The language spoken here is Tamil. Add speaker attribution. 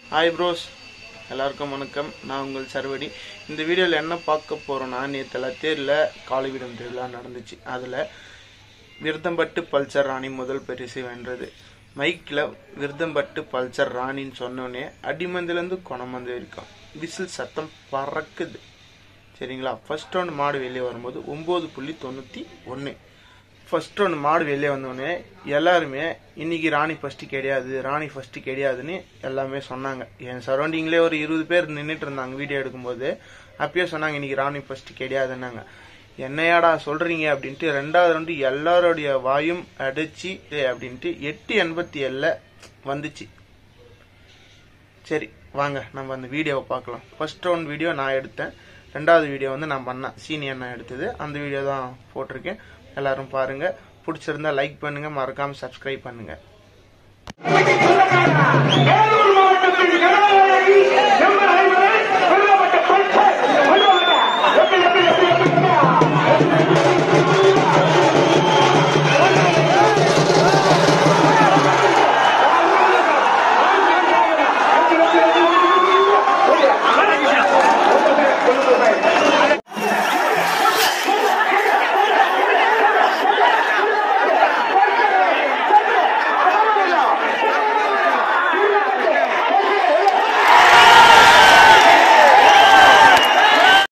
Speaker 1: ஹாய் ப்ரோஸ் எல்லாருக்கும் வணக்கம் நான் உங்கள் சர்வடி இந்த வீடியோவில் என்ன பார்க்க போகிறோன்னா நேற்று லத்தேரில் காளிவிடம் திருவிழா நடந்துச்சு அதில் விருதம்பட்டு பல்சர் ராணி முதல் பரிசு வென்றது மைக்கில் விருதம்பட்டு பல்சர் ராணின்னு சொன்னோடனே அடிமந்திலேருந்து கொணமந்து வரைக்கும் விசில் சத்தம் பறக்குது சரிங்களா ஃபர்ஸ்ட் ரவுண்ட் மாடு வெளியே வரும்போது ஒம்பது புள்ளி தொண்ணூற்றி ஒன்று ஃபர்ஸ்ட் ரவுண்ட் மாடு வெளியே வந்தோடனே எல்லாருமே இன்னைக்கு ராணி ஃபர்ஸ்ட் கிடையாது ராணி ஃபர்ஸ்ட் கிடையாதுன்னு எல்லாமே சொன்னாங்க என் சரௌண்டிங்லேயே ஒரு இருபது பேர் நின்றுட்டு இருந்தாங்க வீடியோ எடுக்கும்போது அப்பயே சொன்னாங்க இன்னைக்கு ராணி ஃபர்ஸ்ட் கிடையாதுன்னாங்க என்னையாடா சொல்றீங்க அப்படின்ட்டு ரெண்டாவது ரவுண்டு எல்லாருடைய வாயும் அடிச்சு அப்படின்ட்டு எட்டு எண்பத்தி ஏழில் வந்துச்சு சரி வாங்க நம்ம அந்த வீடியோவை பார்க்கலாம் ஃபர்ஸ்ட் ரவுண்ட் வீடியோ நான் எடுத்தேன் ரெண்டாவது வீடியோ வந்து நான் பண்ணேன் சீனியர் நான் எடுத்தது அந்த வீடியோ தான் போட்டிருக்கேன் எல்லாரும் பாருங்க பிடிச்சிருந்தா லைக் பண்ணுங்க மறக்காம சப்ஸ்கிரைப் பண்ணுங்க
Speaker 2: வேலு